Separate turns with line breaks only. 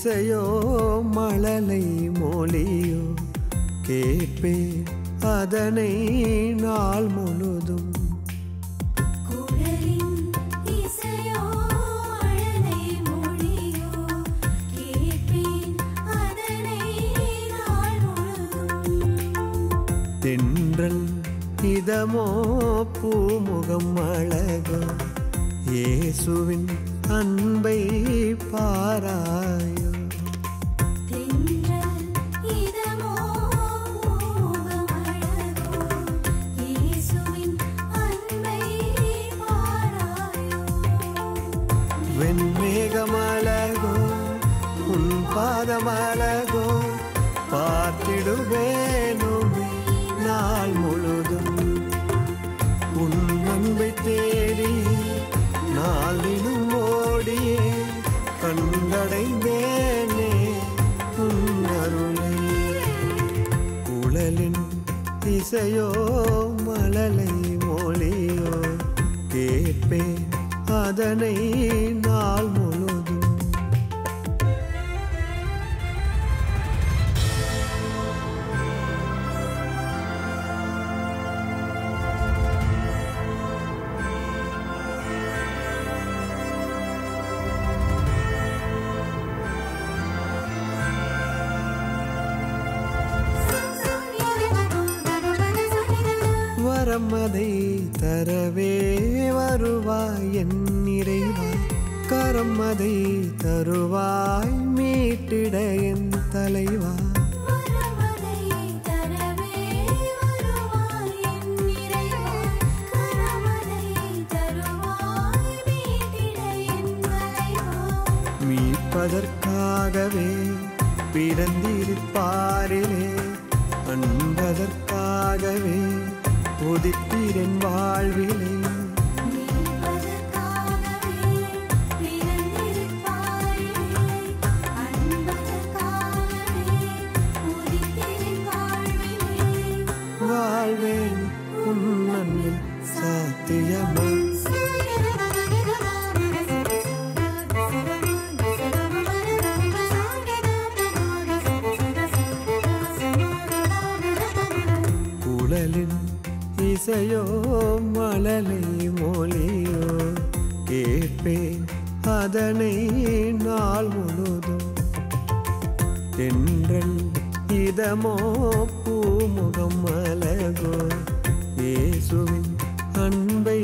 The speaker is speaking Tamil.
இசையோ மழலை மொழியோ கேட்பேன் அதனை நாள் முழுதும்
குழலின் இசையோ அழலை மொழியோ கேட்பேன் அதனை நாள் முழுதும்
தென்றல் இதமோ பூமுகம் அழகோ இயேசுவின் அன்பை பாராயோ
தென்றல் இதமோ மோகம் அழகோ இயேசுவின் அன்பை பாராயோ
வெண்மேகமழகோ உன் பாதமழகோ பார்த்திடுவேனுமே நாள் முழுதும் உன் அன்பை தேடி நாளிலும் ஓடியே கண்டடைந்தேனே உன் அருளை குழலின் இசையோ மழலை மொழியோ கேட்பேன் அதனை நாள் முழுதும் வரமதை தரவே வருவாய் என் இறைவா கரமதை தருவாய் மீட்டிட என் தலைவா
வரமதை தரவே வருவாய் என் இறைவா கரமதை தருவாய் மீட்டிட என் தலைவா
மீட்பதற்காகவே பிறந்திருப்பாரிலே அன்பதற்காகவே உதித்தீரன் வாழ்விலே
மீட்பதற்காகவே பிறந்திருப்பாயே அன்பதற்காகவே உதித்தென் வாழ்விலே
வாழ்வேன் உன் அன்பில் சாத்தியமா குழலின் இசையோ மழலை மொழியோ கேட்பேன் அதனை நாள் முழுதும் தென்றல் இதமோ பூமுகம் அழகோ இயேசுவின் அன்பை